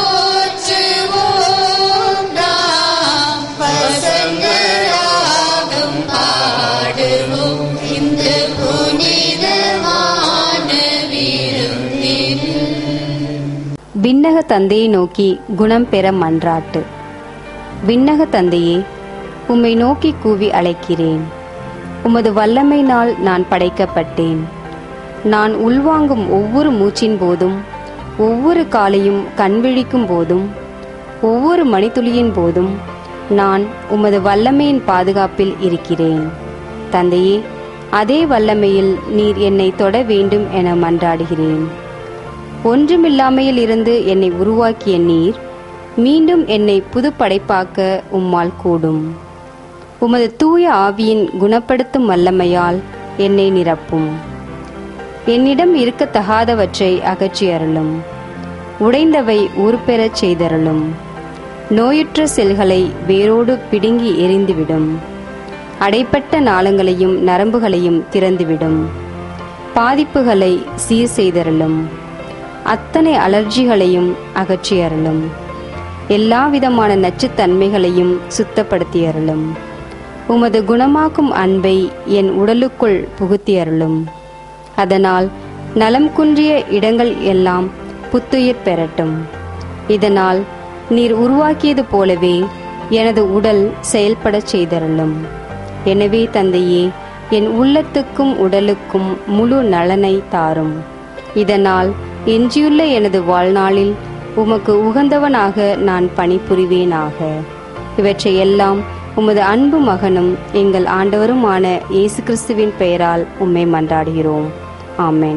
போற்றுவோம் நாம் பசங்களாகும் பாடுவோம் இந்த புனிதமான விருந்தில் விண்ணக தந்தையை நோக்கி குணம் பெற மன்றாட்டு விண்ணக தந்தையே உம்மை நோக்கி கூவி அழைக்கிறேன் உமது வல்லமையினால் நான் படைக்கப்பட்டேன் நான் உள்வாங்கும் ஒவ்வொரு மூச்சின் போதும் ஒவ்வொரு காலையும் கண்விழிக்கும் போதும் ஒவ்வொரு மணித்துளியின் போதும் நான் உமது வல்லமையின் பாதுகாப்பில் இருக்கிறேன் தந்தையே அதே வல்லமையில் நீர் என்னை தொட வேண்டும் என மன்றாடுகிறேன் ஒன்றுமில்லாமையில் இருந்து என்னை உருவாக்கிய நீர் மீண்டும் என்னை புது படைப்பாக்க உம்மால் கூடும் உமது தூய ஆவியின் குணப்படுத்தும் வல்லமையால் என்னை நிரப்பும் என்னிடம் இருக்கத்தகாதவற்றை அகற்றி அருளும் உடைந்தவை ஊர்பெறச் செய்தருளும் நோயுற்ற செல்களை வேரோடு பிடுங்கி எரிந்துவிடும் அடைப்பட்ட நாளங்களையும் நரம்புகளையும் திறந்துவிடும் பாதிப்புகளை சீர் செய்தருளும் அத்தனை அலர்ஜிகளையும் அகற்றி அருளும் எல்லா விதமான நச்சுத்தன்மைகளையும் சுத்தப்படுத்தி அருளும் உமது குணமாக்கும் அன்பை என் உடலுக்குள் புகுத்தி அருளும் அதனால் நலம் குன்றிய இடங்கள் எல்லாம் புத்துயிர் பெறட்டும் இதனால் நீர் உருவாக்கியது போலவே எனது உடல் செயல்படச் செய்தருளும் எனவே தந்தையே என் உள்ளத்துக்கும் உடலுக்கும் முழு நலனை தாரும் இதனால் எஞ்சியுள்ள எனது வாழ்நாளில் உமக்கு உகந்தவனாக நான் பணிபுரிவேனாக இவற்றை எல்லாம் உமது அன்பு மகனும் எங்கள் ஆண்டவருமான இயேசு கிறிஸ்துவின் பெயரால் உம்மை மன்றாடுகிறோம் ஆமென்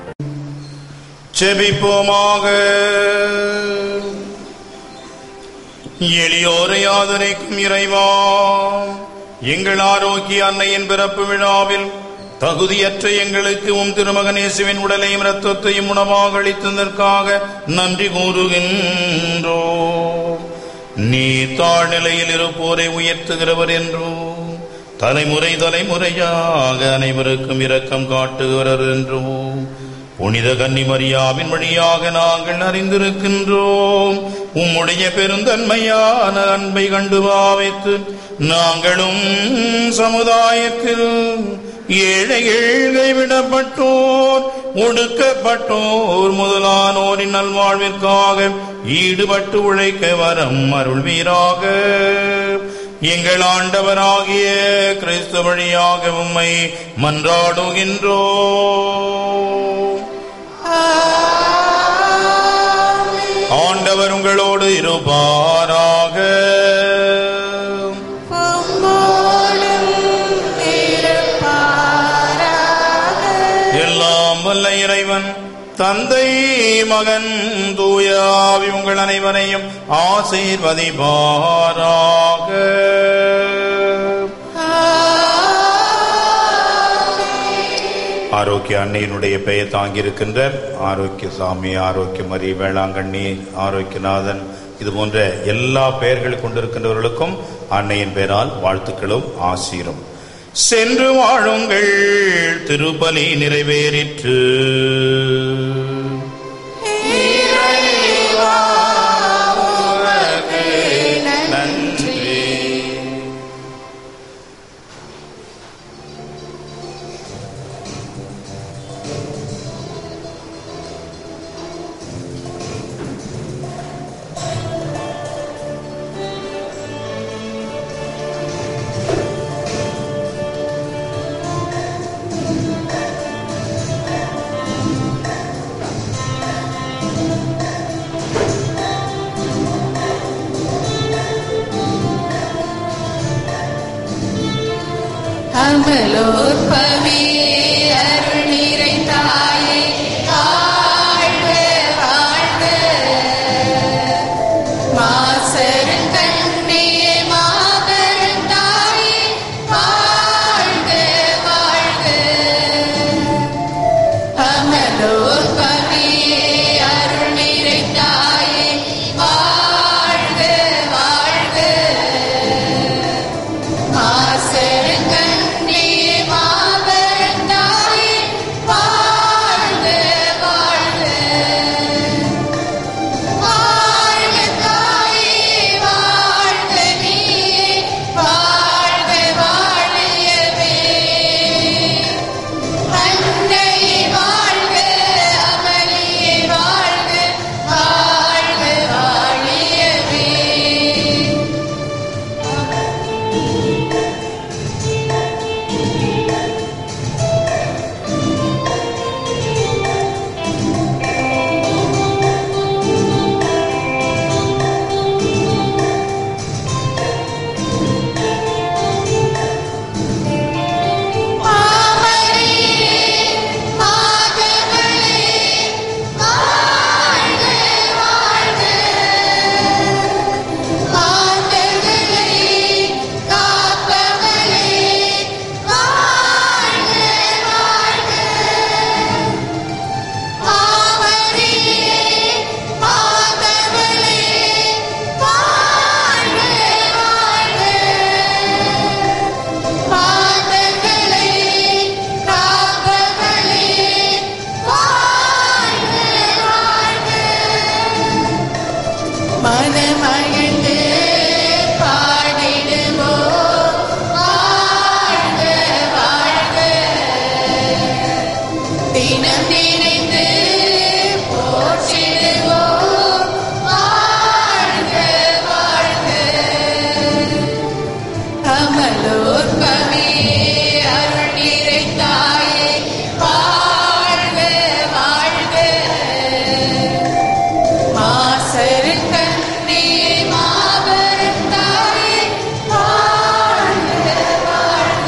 செபிப்போமாக எளியோரை ஆதரிக்கும் இறைவா எங்கள் ஆரோக்கிய அன்னையின் பிறப்பு விழாவில் தகுதியற்ற எங்களுக்கு உம் திருமகன் இயேசுவின் உடலையும் இரத்தத்தையும் உணவாக அளித்ததற்காக நன்றி கூறுகின்றோ நீ தாழ்நிலையில் இருப்போரை உயர்த்துகிறவர் என்றோ தலைமுறை தலைமுறையாக அனைவருக்கும் இரக்கம் காட்டுகிறவர் என்றோ புனித கன்னிமரியாவின் வழியாக நாங்கள் அறிந்திருக்கின்றோம் உம்முடைய பெருந்தன்மையான அன்பை கண்டு பாவித்து நாங்களும் சமுதாயத்தில் ஏழைகள் கைவிடப்பட்டோர் ஒடுக்கப்பட்டோர் முதலானோரின் நல்வாழ்விற்காக ஈடுபட்டு உழைக்க வரம் அருள்வீராக எங்கள் ஆண்டவராகிய கிறிஸ்து வழியாக உம்மை மன்றாடுகின்றோ ஆண்டவர் உங்களோடு இருப்பாராக எல்லாம் வல்ல இறைவன் தந்தை மகன் தூயாவி உங்கள் அனைவரையும் ஆசீர்வதிப்பாராக ஆரோக்கிய அன்னையினுடைய பெயர் தாங்கியிருக்கின்ற ஆரோக்கிய சாமி ஆரோக்கிய மரி வேளாங்கண்ணி ஆரோக்கியநாதன் இது போன்ற எல்லா பெயர்கள் கொண்டிருக்கின்றவர்களுக்கும் அன்னையின் பெயரால் வாழ்த்துக்களும் ஆசீரும் சென்று வாழுங்கள் திருப்பலி நிறைவேறிற்று நன்றி அமலோற்பமே அருள் நிறைந்தாயே வாழ்க வாழ்க மாசரன் கண்ணே மாபெரும் தாயே வாழ்க வாழ்க அமலோற்பமே அருள் நிறைந்தாயே வாழ்க வாழ்க மாசரங்கண்ணே மாபெருந்தாயே வாழ்க வாழ்க வாழ்க தாயே வாழ்க நீயே வாழ்க வாழியவே அன்னையே வாழ்க அமளியே வாழ்க வாழ்க வாழியவே மாமரியே மாதவளே வாழ்க வாழ்க மாதவளே காப்பவளே வாழ்க வாழ்க மாமரியே மாதவளே வாழ்க வாழ்க பாதங்களே காப்பவளே வாழ்க வாழ்க மனமகிழ்ந்து பாடிடுவோம் வாழ்க வாழ்க தினம் நினைந்து போற்றிடுவோம் வாழ்க வாழ்க அமலோற்பமே அருள் நிறைந்தாயே வாழ்க வாழ்க மாசரன் கண்ணே மாபெரும் தாயே வாழ்க வாழ்க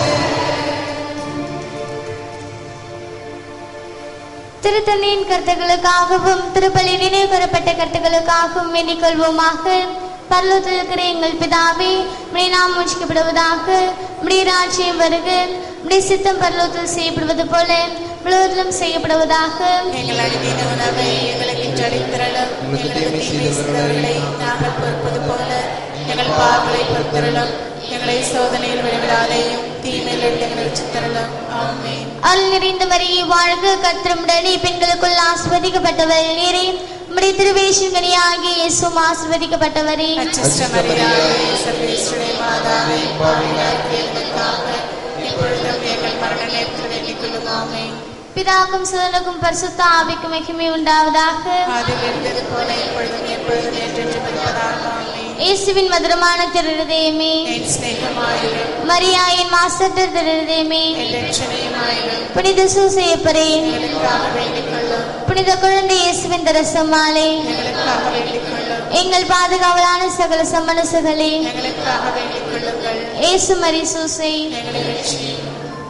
திருத்தந்தையின் கருத்துக்களுக்காகவும் திருப்பலி நினைவு கூறப்பட்ட கருத்துக்களுக்காகவும் வேண்டிக் கொள்வோமாக பரலோகத்தில் இருக்கிற எங்கள் பிதாவே உடைய நாம் முச்சிக்கப்படுவதாக உடைய ராஜ்யம் வருக உடைய சித்தம் பரலோகத்தில் செய்யப்படுவது போல உலகத்திலும் செய்யப்படுவதாக எங்கள் அழுதின உணவை எங்களுக்கு இன்று அளித்திரளும் எங்களுக்கு தீமை செய்தவர்களை நாங்கள் பொறுப்பது போல எங்கள் பாவங்களை பொறுத்திரளும் எங்களை சோதனையில் விளைவிடாதையும் தீமையில் எங்களை சித்திரளும் ஆமென் அருள் நிறைந்த மரியை வாழ்க கத்திரமுடனே பெண்களுக்குள் ஆஸ்வதிக்கப்பட்டவர் நீரே உம்முடைய திருவேஷங்கனியாகிய இயேசுவும் ஆஸ்வதிக்கப்பட்டவரே அச்சஸ்ட மரியாதை சர்வேஸ்வரே மாதாவே பாவிகளாகிய எங்களுக்காக இப்பொழுதும் எங்கள் மரண நேரத்தில் வேண்டிக் கொள்ளும் ஆமென் பிதாக்கும் சுதனுக்கும் பரிசுத்த ஆவிக்கும் மகிமை உண்டாவதாக அதில் இருந்தது போல இப்பொழுதும் எப்பொழுதும் என்றென்று இருப்பதாக ஆமென் இயேசுவின் மதுரமான திருதயமே என் சிநேகமாயிரும் மரியாயின் மாசற்ற திருதயமே என் ரட்சணையுமாயிரும் புனித சூசையப்பரே எங்களுக்காக வேண்டிக் கொள்ளும் புனித குழந்தை இயேசுவின் தரசம்மாளே எங்களுக்காக வேண்டிக் கொள்ளும் எங்கள் பாதுகாவலான சகல சமணசுகளே எங்களுக்காக வேண்டிக் கொள்ளுங்கள் இயேசு மரி சூசை எங்களை ரட்சியும்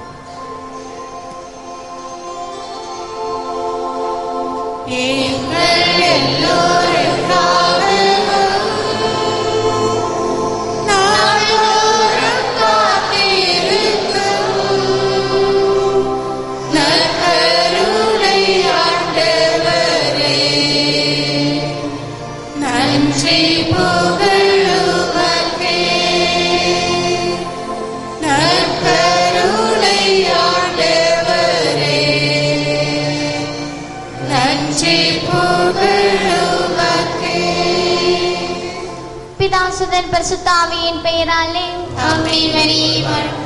எங்கள் எல்லோருக்காகவும் நாள்தோறும் காத்திருக்கும் நற்கருணை ஆண்டவரே, நன்றி புகழுமக்கே நற்கருணை ஆண்டவரே நன்றி புகழுமக்கே பிதாசுதன் பரிசுத்த ஆவியின் பெயராலே ஆமென்.